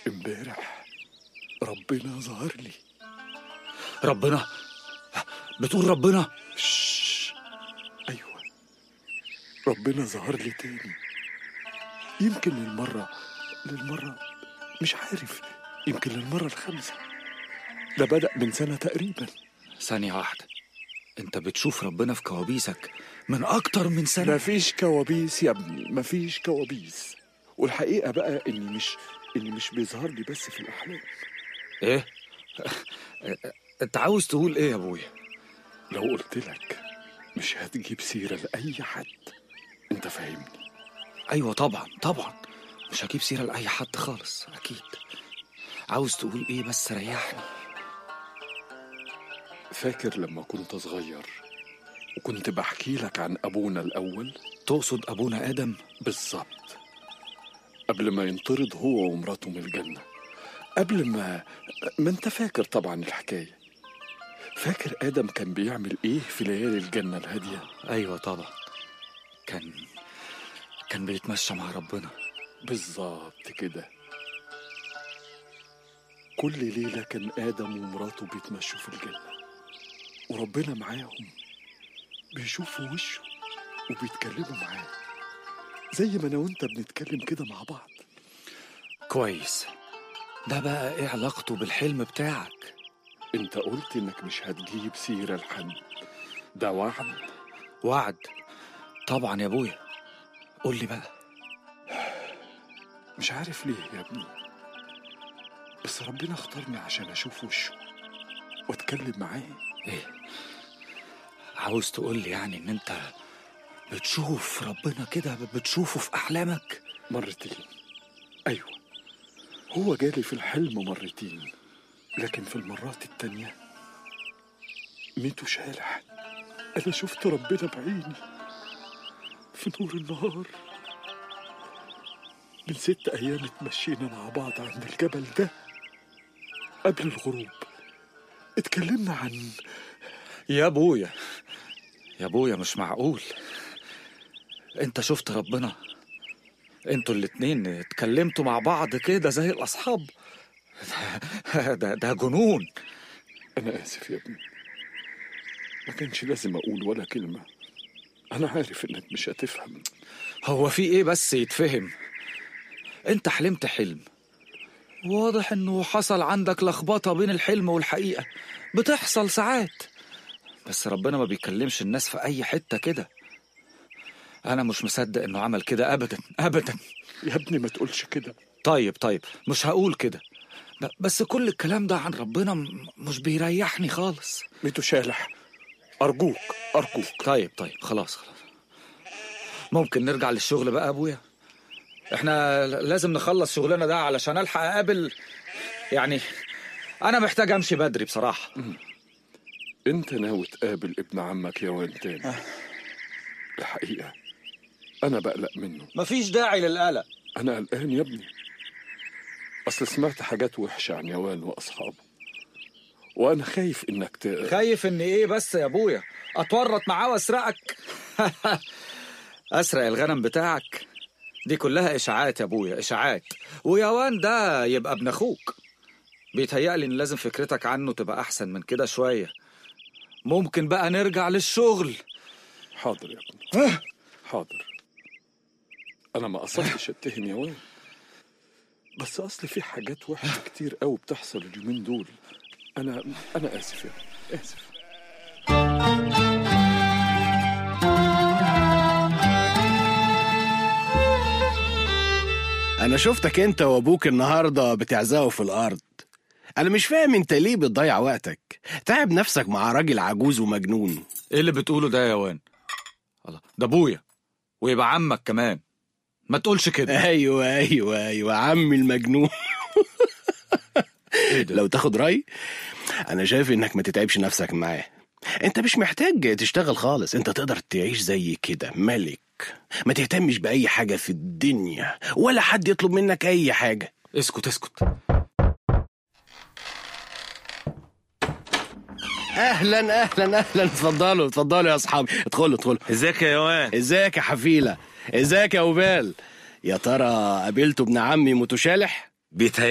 امبارح ربنا ظهر لي ربنا بتقول ربنا شش. ايوه ربنا ظهر لي تاني يمكن للمرة للمرة مش عارف يمكن للمرة الخامسة ده بدأ من سنة تقريبا ثانية واحدة انت بتشوف ربنا في كوابيسك من اكتر من سنة مفيش كوابيس يا ابني مفيش كوابيس والحقيقة بقى إني مش إني مش بيظهر لي بس في الأحلام ايه انت عاوز تقول ايه يا ابويا لو قلت لك مش هتجيب سيرة لأي حد أنت فاهمني ايوه طبعا طبعا مش هجيب سيرة لأي حد خالص اكيد عاوز تقول ايه بس ريحني فاكر لما كنت صغير وكنت بحكي لك عن أبونا الأول تقصد ابونا ادم بالظبط قبل ما ينطرد هو ومراته من الجنة قبل ما ما انت فاكر طبعا الحكاية فاكر آدم كان بيعمل ايه في ليالي الجنة الهادية ايوه طبعا كان كان بيتمشى مع ربنا بالظبط كده كل ليلة كان آدم ومراته بيتمشوا في الجنة وربنا معاهم بيشوفوا وشه وبيتكلموا معاه زي ما أنا وأنت بنتكلم كده مع بعض كويس ده بقى ايه علاقته بالحلم بتاعك أنت قلت إنك مش هتجيب سيرة لحد ده وعد وعد طبعا يا ابويا قول لي بقى مش عارف ليه يا ابني بس ربنا اختارني عشان أشوف وشه وأتكلم معاه ايه عاوز تقول لي يعني ان انت بتشوف ربنا كده بتشوفه في احلامك مرتين أيوة هو جالي في الحلم مرتين لكن في المرات التانية ميتو شالح أنا شفت ربنا بعيني في نور النهار من ست أيام اتمشينا مع بعض عند الجبل ده قبل الغروب اتكلمنا عن يا ابويا يا ابويا مش معقول انت شفت ربنا انتوا الاتنين اتكلمتوا مع بعض كده زي الاصحاب ده ده, ده جنون أنا آسف يا ابني ما كانش لازم أقول ولا كلمة أنا عارف إنك مش هتفهم هو في ايه بس يتفهم انت حلمت حلم واضح انه حصل عندك لخبطة بين الحلم والحقيقة بتحصل ساعات بس ربنا ما بيكلمش الناس في اي حتة كده انا مش مصدق انه عمل كده ابدا ابدا يا ابني ما تقولش كده طيب طيب مش هقول كده ب- بس كل الكلام ده عن ربنا م- مش بيريحني خالص ميتو شالح أرجوك أرجوك طيب طيب خلاص خلاص ممكن نرجع للشغل بقى يا ابويا احنا ل- لازم نخلص شغلنا ده علشان الحق اقابل يعني انا محتاج امشي بدري بصراحة أنت ناوي تقابل ابن عمك يا واد تاني الحقيقة أنا بقلق منه مفيش داعي للقلق أنا قلقان يا ابني أصل سمعت حاجات وحشة عن يوان وأصحابه وأنا خايف إنك ت... خايف ان ايه بس يا ابويا اتورط معاه واسرقك اسرق الغنم بتاعك دي كلها اشاعات يا ابويا اشاعات ويوان ده يبقى ابن اخوك بيتهيألي ان لازم فكرتك عنه تبقى احسن من كده شويه ممكن بقى نرجع للشغل حاضر يا ابني حاضر أنا ما قصدتش أتهم يوان بس أصل في حاجات وحشة كتير قوي بتحصل اليومين دول أنا أنا آسف يا ابني آسف انا شفتك انت وابوك النهارده بتعزقوا في الارض انا مش فاهم انت ليه بتضيع وقتك تعب نفسك مع راجل عجوز ومجنون ايه اللي بتقوله ده يا وان الله ده ابويا ويبقى عمك كمان ما تقولش كده ايوه ايوه ايوه عمي المجنون ايه ده لو تاخد راي انا شايف انك ما تتعبش نفسك معاه انت مش محتاج تشتغل خالص انت تقدر تعيش زي كده ملك ما تهتمش باي حاجه في الدنيا ولا حد يطلب منك اي حاجه اسكت اسكت اهلا اهلا اهلا اتفضلوا اتفضلوا يا اصحابي ادخلوا ادخلوا ازيك يا يوان ازيك يا حفيله ازيك يا وبال يا ترى قابلتوا ابن عمي متشالح بيتهيألي